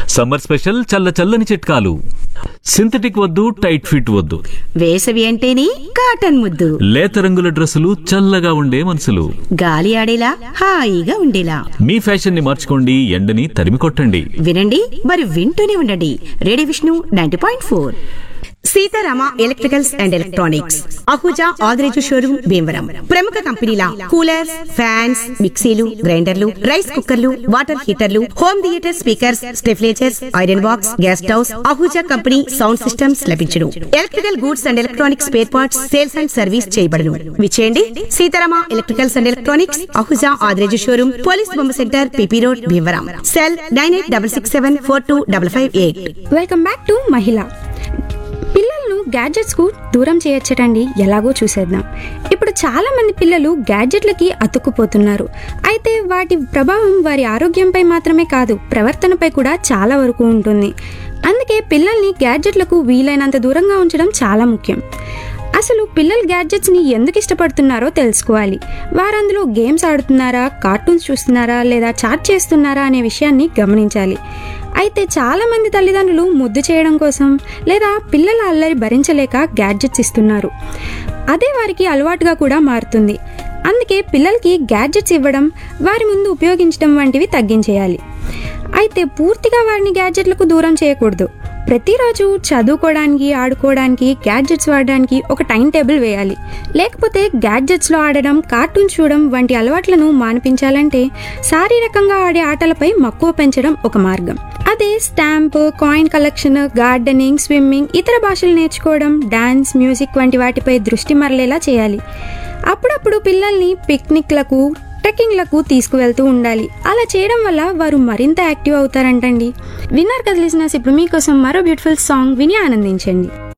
summer special చల్ల చల్లని చిట్కాలు సింథటిక్ వద్దు టైట్ ఫిట్ వద్దు వేసవి అంటేనే కాటన్ ముద్దు లేత రంగుల డ్రెస్సులు చల్లగా ఉండే మనసులు గాలి ఆడేలా హాయిగా ఉండేలా మీ ఫ్యాషన్ ని మార్చుకోండి ఎండని తరిమి కొట్టండి వినండి మరి వింటూనే ఉండండి radio Vishnu ninety point four Seetharama electricals and electronics Ahuja Adireju showroom Bhimavaram ప్రముఖ కంపెనీల కూలర్స్ ఫ్యాన్స్ మిక్సీలు గ్రైండర్లు రైస్ కుక్కర్లు వాటర్ హీటర్లు హోమ్ థియేటర్ స్పీకర్స్ స్టెఫ్లేచర్స్ iron box gas stoves Ahuja company sound systems లభించును electrical goods and electronics spare parts sales and service చేయబడును విచేయండి Seetharama electricals and electronics Ahuja Adireju showroom police Bomma centre PP road Bhimavaram cell nine eight double six seven four two double five eight welcome back to మహిళ పిల్లలను గ్యాడ్జెట్స్కు దూరం చేయొచ్చటండి ఎలాగో చూసేద్దాం ఇప్పుడు చాలా మంది పిల్లలు గ్యాడ్జెట్లకి అతుక్కుపోతున్నారు అయితే వాటి ప్రభావం వారి ఆరోగ్యంపై మాత్రమే కాదు ప్రవర్తనపై కూడా చాలా వరకు ఉంటుంది అందుకే పిల్లల్ని గ్యాడ్జెట్లకు వీలైనంత దూరంగా ఉంచడం చాలా ముఖ్యం అసలు పిల్లలు గ్యాడ్జెట్స్ని ఎందుకు ఇష్టపడుతున్నారో తెలుసుకోవాలి వారు అందులో గేమ్స్ ఆడుతున్నారా కార్టూన్స్ చూస్తున్నారా లేదా చాట్ చేస్తున్నారా అనే విషయాన్ని గమనించాలి అయితే చాలామంది తల్లిదండ్రులు ముద్దు చేయడం కోసం లేదా పిల్లల అల్లరి భరించలేక గ్యాడ్జెట్స్ ఇస్తున్నారు అదే వారికి అలవాటుగా కూడా మారుతుంది అందుకే పిల్లలకి గ్యాడ్జెట్స్ ఇవ్వడం వారి ముందు ఉపయోగించడం వంటివి తగ్గించేయాలి అయితే పూర్తిగా వారిని గ్యాడ్జెట్లకు దూరం చేయకూడదు ప్రతిరోజు చదువుకోవడానికి ఆడుకోవడానికి గ్యాడ్జెట్స్ వాడడానికి ఒక టైం టేబుల్ వేయాలి లేకపోతే గ్యాడ్జెట్స్లో ఆడడం కార్టూన్స్ చూడడం వంటి అలవాట్లను మానిపించాలంటే శారీరకంగా ఆడే ఆటలపై మక్కువ పెంచడం ఒక మార్గం అదే stamp coin collection gardening swimming ఇతర భాషలు నేర్చుకోవడం డాన్స్ మ్యూజిక్ వంటి వాటిపై దృష్టి మరలేలా చేయాలి అప్పుడప్పుడు పిల్లల్ని పిక్నిక్లకు ట్రెక్కింగ్లకు తీసుకువెళ్తూ ఉండాలి అలా చేయడం వల్ల వారు మరింత యాక్టివ్ అవుతారంటండి విన్నర్ కదా లిసినర్స్ ఇప్పుడు మీకోసం మరో బ్యూటిఫుల్ సాంగ్ విని ఆనందించండి